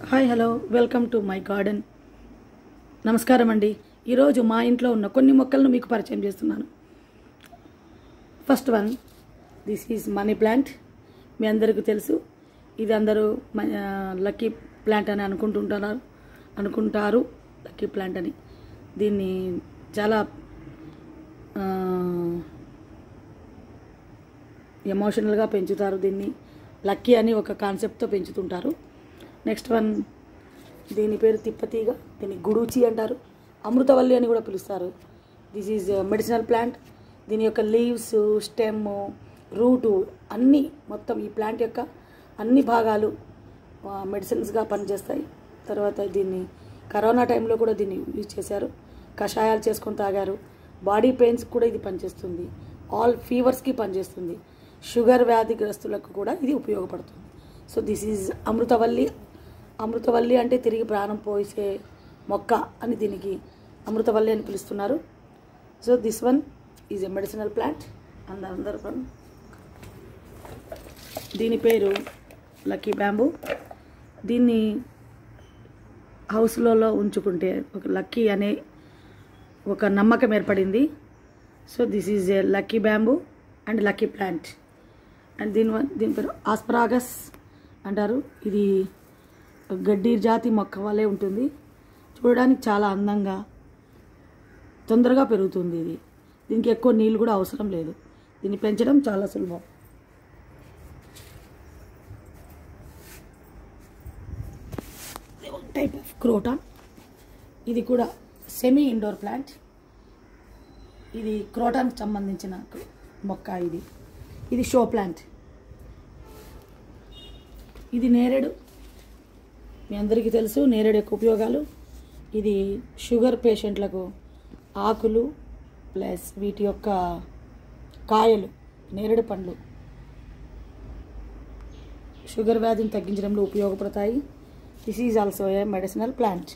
Hi hello welcome to my garden నమస్కారం అండి ఈరోజు మా ఇంట్లో ఉన్న కొన్ని మొక్కలను మీకు పరిచయం చేస్తున్నాను first one this is money plant మీ అందరికీ తెలుసు ఇది అందరూ లక్కీ ప్లాంట్ అని అనుకుంటుంటున్నారు అనుకుంటారు లక్కీ ప్లాంట్ అని దీన్ని చాలా ఆ, ఎమోషనల్గా పెంచుతారు దీన్ని లక్కీ అని ఒక కాన్సెప్ట్తో పెంచుతుంటారు నెక్స్ట్ వన్ దీని పేరు తిప్పతీగ దీన్ని గుడూచి అంటారు అమృతవల్లి అని కూడా పిలుస్తారు దిస్ ఈజ్ మెడిసినల్ ప్లాంట్ దీని యొక్క లీవ్స్ స్టెమ్ రూటు అన్నీ మొత్తం ఈ ప్లాంట్ యొక్క అన్ని భాగాలు మెడిసిన్స్గా పనిచేస్తాయి తర్వాత దీన్ని కరోనా టైంలో కూడా దీన్ని యూజ్ చేశారు కషాయాలు చేసుకొని తాగారు బాడీ పెయిన్స్ కూడా ఇది పనిచేస్తుంది ఆల్ ఫీవర్స్కి పనిచేస్తుంది షుగర్ వ్యాధిగ్రస్తులకు కూడా ఇది ఉపయోగపడుతుంది సో దిస్ ఈజ్ అమృతవల్లి అమృతవల్లి అంటే తిరిగి ప్రాణం పోసే మొక్క అని దీనికి అమృతవల్లి అని పిలుస్తున్నారు so this one is a medicinal plant అందరు అందరు వన్ దీని పేరు లక్కీ బ్యాంబూ దీన్ని హౌస్లలో ఉంచుకుంటే ఒక లక్కీ అనే ఒక నమ్మకం ఏర్పడింది so this is a lucky bamboo and lucky plant and దీని వ- దీని పేరు ఆస్పరాగస్ అంటారు ఇది గడ్డి జాతి మొక్క వలె ఉంటుంది చూడడానికి చాలా అందంగా తొందరగా పెరుగుతుంది ఇది దీనికి ఎక్కువ నీళ్ళు కూడా అవసరం లేదు దీన్ని పెంచడం చాలా సులభం టైప్ ఆఫ్ క్రోటాన్ ఇది కూడా సెమీ ఇండోర్ ప్లాంట్ ఇది క్రోటాన్కి సంబంధించిన మొక్క ఇది ఇది షో ప్లాంట్ ఇది నేరేడు మీ అందరికీ తెలుసు నేరేడు యొక్క ఉపయోగాలు ఇది షుగర్ పేషెంట్లకు ఆకులు ప్లస్ వీటి యొక్క కాయలు నేరేడు పండ్లు షుగర్ వ్యాధిని తగ్గించడంలో ఉపయోగపడతాయి this is also a medicinal plant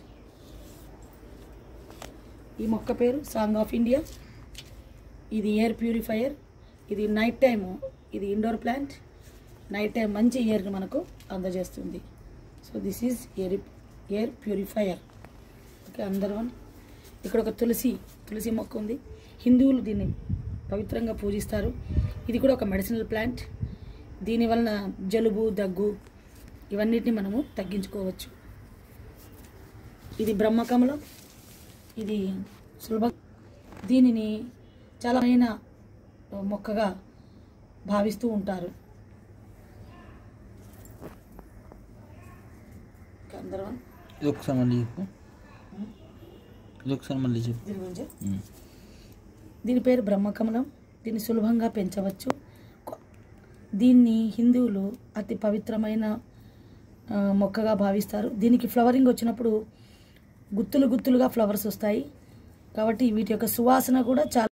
ఈ మొక్క పేరు సాంగ్ ఆఫ్ ఇండియా ఇది ఎయిర్ ప్యూరిఫైయర్ ఇది నైట్ టైము ఇది ఇండోర్ ప్లాంట్ నైట్ టైం మంచి ఎయిర్ని మనకు అందజేస్తుంది so this is air air purifier okay another one ఇక్కడ ఒక తులసి తులసి మొక్క ఉంది హిందువులు దీన్ని పవిత్రంగా పూజిస్తారు ఇది కూడా ఒక మెడిసినల్ ప్లాంట్ దీని వలన జలుబు దగ్గు ఇవన్నిటిని మనము తగ్గించుకోవచ్చు ఇది బ్రహ్మకమలం ఇది సులభ దీనిని చాలా అయిన మొక్కగా భావిస్తూ ఉంటారు అందరూ ఇది ఒకసారి మళ్ళీ చెప్పు ఇది ఒకసారి మళ్ళీ చెప్పు దీని గురించి ఉమ్. దీని పేరు బ్రహ్మకమలం దీన్ని సులభంగా పెంచవచ్చు కొ- దీన్ని హిందువులు అతి పవిత్రమైన ఆ, మొక్కగా భావిస్తారు దీనికి ఫ్లవరింగ్ వచ్చినప్పుడు గుత్తులు గుత్తులుగా ఫ్లవర్స్ వస్తాయి కాబట్టి వీటి యొక్క సువాసన కూడా చాలా